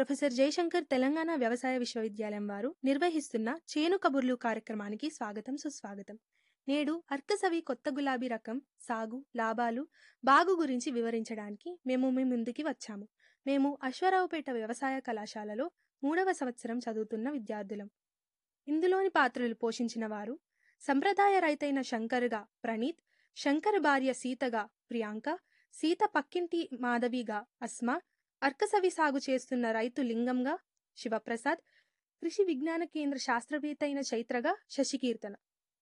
professor Jayashankar Telangana వ్యవసాయ విశ్వవిద్యాలయం వారు నిర్వహిస్తున్న చేను కబుర్లు కార్యక్రమానికి స్వాగతం సుస్వాగతం నేడు అర్కసవి కొత్త గులాబీ రకం సాగు లాభాలు బాగు గురించి వివరించడానికి మేము మీ ముందుకి వచ్చాము మేము అశ్వరావుపేట వ్యవసాయ కళాశాలలో మూడవ సంవత్సరం చదువుతున్న విద్యార్థులం ఇందులోని పాత్రలు పోషించిన వారు సంప్రదాయ రైతైన శంకర్గా ప్రణీత్ శంకర్ భార్య సీతగా ప్రియాంక సీత పక్కింటి మాధవిగా అస్మా అర్కసవి సాగు చేస్తున్న రైతు లింగంగా శివప్రసాద్ కృషి విజ్ఞాన కేంద్ర శాస్త్రవేత్త అయిన చైత్రగా శశికీర్తన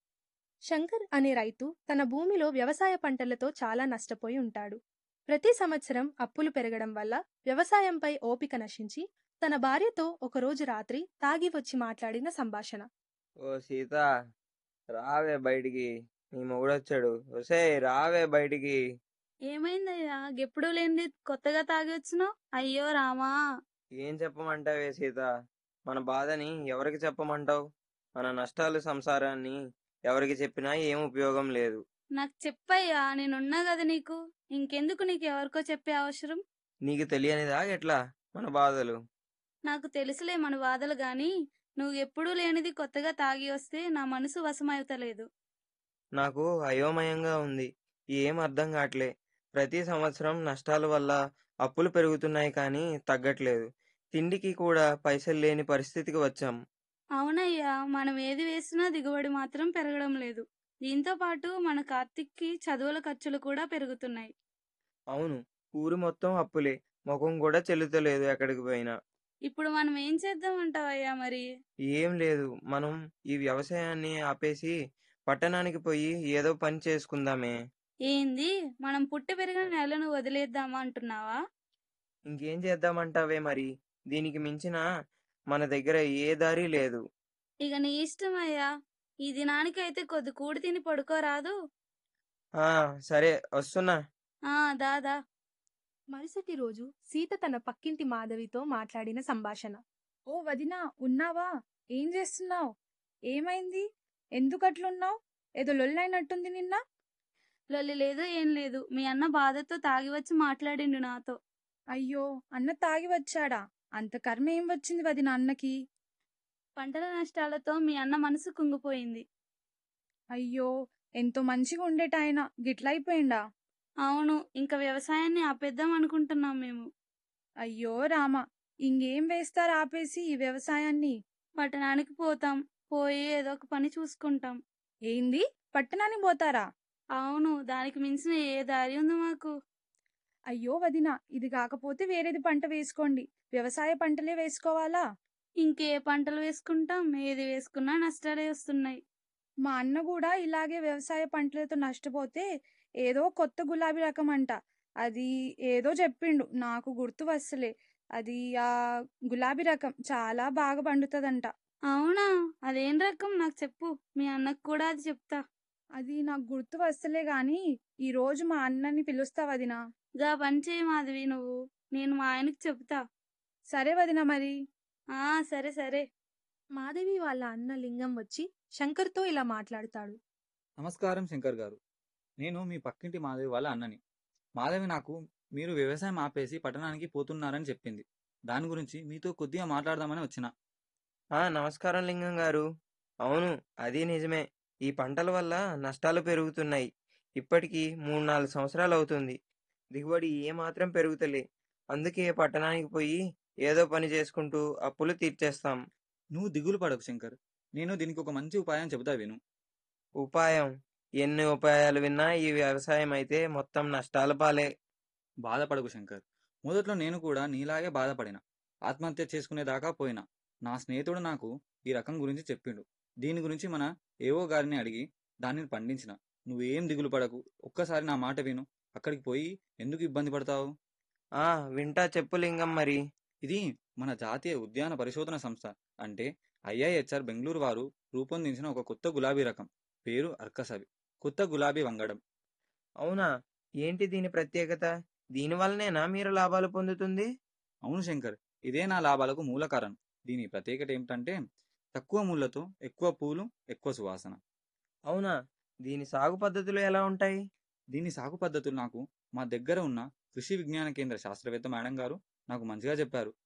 శంకర్ అనే రైతు తన భూమిలో వ్యవసాయ పంటలతో చాలా నష్టపోయి ఉంటాడు ప్రతి సంవత్సరం అప్పులు పెరగడం వల్ల వ్యవసాయంపై ఓపిక నశించి తన భార్యతో ఒకరోజు రాత్రి తాగి వచ్చి మాట్లాడిన సంభాషణ ఓ సీత రావే బయటికి నీ మొగుడొచ్చాడు ఒసే రావే బయటికి ఏమైందయ్యా ఎప్పుడు లేనిది కొత్తగా తాగి వచ్చినావు అయ్యో రామా ఏం చెప్పమంటావే సీత మన బాధని ఎవరికి చెప్పమంటావు మన నష్టాలు సంసారాన్ని ఎవరికి చెప్పినా ఏం ఉపయోగం లేదు నాకు చెప్పయ్యా నేనున్నా కదా నీకు ఇంకెందుకు నీకు ఎవరికో చెప్పే అవసరం నీకు తెలియనిదా ఎట్లా మన బాధలు నాకు తెలుసులే మన బాధలు గాని నువ్వు ఎప్పుడూ లేనిది కొత్తగా తాగి వస్తే నా మనసు వశమవుతలేదు నాకు అయోమయంగా ఉంది ఏం అర్థం కావట్లే ప్రతి సంవత్సరం నష్టాల వల్ల అప్పులు పెరుగుతున్నాయి కానీ తగ్గట్లేదు తిండికి కూడా పైసలు లేని పరిస్థితికి వచ్చాం అవునయ్యా మనం ఏది వేసినా దిగుబడి మాత్రం పెరగడం లేదు దీంతో పాటు మన కార్తిక్కి చదువుల ఖర్చులు కూడా పెరుగుతున్నాయి అవును ఊరు మొత్తం అప్పులే ముఖం కూడా చెల్లుతలేదు ఎక్కడికి పోయినా ఇప్పుడు మనం ఏం చేద్దామంటావయ్యా మరి ఏం లేదు మనం ఈ వ్యవసాయాన్ని ఆపేసి పట్టణానికి పోయి ఏదో పని చేసుకుందామే ఏంది మనం పుట్టి పెరిగిన నెలను వదిలేద్దామా అంటున్నావా ఇంకేం చేద్దామంటావే మరి దీనికి మించిన మన దగ్గర ఏ దారి లేదు ఇక నీ ఇష్టం అయ్యా ఈ దినానికైతే కొద్ది కూడి తిని పడుకోరాదు ఆ సరే వస్తున్నా ఆ దాదా మరుసటి రోజు సీత తన పక్కింటి మాధవితో మాట్లాడిన సంభాషణ ఓ వదినా ఉన్నావా ఏం చేస్తున్నావు ఏమైంది ఎందుకు అట్లున్నావు ఏదో లొల్లైనట్టుంది నిన్న లొల్లి లేదు ఏం లేదు మీ అన్న బాధతో తాగి వచ్చి మాట్లాడిండు నాతో అయ్యో అన్న తాగి వచ్చాడా అంత కర్మ ఏం వచ్చింది వదిన అన్నకి పంటల నష్టాలతో మీ అన్న మనసు కుంగిపోయింది అయ్యో ఎంతో మంచిగా ఉండేటాయన గిట్లయిపోయిండా అవును ఇంకా వ్యవసాయాన్ని ఆపేద్దాం అనుకుంటున్నాం మేము అయ్యో రామ ఇంకేం వేస్తారు ఆపేసి ఈ వ్యవసాయాన్ని పట్టణానికి పోతాం పోయి ఏదో ఒక పని చూసుకుంటాం ఏంది పట్టణానికి పోతారా అవును దానికి మించిన ఏ దారి ఉంది మాకు అయ్యో వదిన ఇది కాకపోతే వేరేది పంట వేసుకోండి వ్యవసాయ పంటలే వేసుకోవాలా ఇంకే పంటలు వేసుకుంటాం ఏది వేసుకున్నా నష్టాలే వస్తున్నాయి మా అన్న కూడా ఇలాగే వ్యవసాయ పంటలతో నష్టపోతే ఏదో కొత్త గులాబీ రకం అంట అది ఏదో చెప్పిండు నాకు గుర్తు వస్తలే అది ఆ గులాబీ రకం చాలా బాగా పండుతుందంట అవునా అదేం రకం నాకు చెప్పు మీ అన్నకు కూడా అది చెప్తా అది నాకు గుర్తు వస్తలే గాని ఈ రోజు మా అన్నని పిలుస్తా వదినా గా పని చేయి మాధవి నువ్వు నేను మా ఆయనకు చెప్తా సరే వదినా మరి ఆ సరే సరే మాధవి వాళ్ళ అన్న లింగం వచ్చి శంకర్తో ఇలా మాట్లాడుతాడు నమస్కారం శంకర్ గారు నేను మీ పక్కింటి మాధవి వాళ్ళ అన్నని మాధవి నాకు మీరు వ్యవసాయం ఆపేసి పట్టణానికి పోతున్నారని చెప్పింది దాని గురించి మీతో కొద్దిగా మాట్లాడదామని వచ్చిన ఆ నమస్కారం లింగం గారు అవును అది నిజమే ఈ పంటల వల్ల నష్టాలు పెరుగుతున్నాయి ఇప్పటికీ మూడు నాలుగు సంవత్సరాలు అవుతుంది దిగుబడి ఏమాత్రం పెరుగుతలే అందుకే పట్టణానికి పోయి ఏదో పని చేసుకుంటూ అప్పులు తీర్చేస్తాం నువ్వు దిగులు పడకు శంకర్ నేను దీనికి ఒక మంచి ఉపాయం చెబుతా విను ఉపాయం ఎన్ని ఉపాయాలు విన్నా ఈ వ్యవసాయం అయితే మొత్తం నష్టాల పాలే బాధపడకు శంకర్ మొదట్లో నేను కూడా నీలాగే బాధపడిన ఆత్మహత్య చేసుకునేదాకా పోయినా నా స్నేహితుడు నాకు ఈ రకం గురించి చెప్పిండు దీని గురించి మన ఏవో గారిని అడిగి దానిని పండించిన నువ్వేం దిగులు పడకు ఒక్కసారి నా మాట విను అక్కడికి పోయి ఎందుకు ఇబ్బంది పడతావు ఆ వింటా చెప్పు లింగం మరి ఇది మన జాతీయ ఉద్యాన పరిశోధన సంస్థ అంటే ఐఐహెచ్ఆర్ బెంగళూరు వారు రూపొందించిన ఒక కొత్త గులాబీ రకం పేరు అర్కసవి కొత్త గులాబీ వంగడం అవునా ఏంటి దీని ప్రత్యేకత దీని వల్లనేనా మీరు లాభాలు పొందుతుంది అవును శంకర్ ఇదే నా లాభాలకు మూల కారణం దీని ప్రత్యేకత ఏమిటంటే తక్కువ ముళ్ళతో ఎక్కువ పూలు ఎక్కువ సువాసన అవునా దీని సాగు పద్ధతులు ఎలా ఉంటాయి దీని సాగు పద్ధతులు నాకు మా దగ్గర ఉన్న కృషి విజ్ఞాన కేంద్ర శాస్త్రవేత్త మేడం గారు నాకు మంచిగా చెప్పారు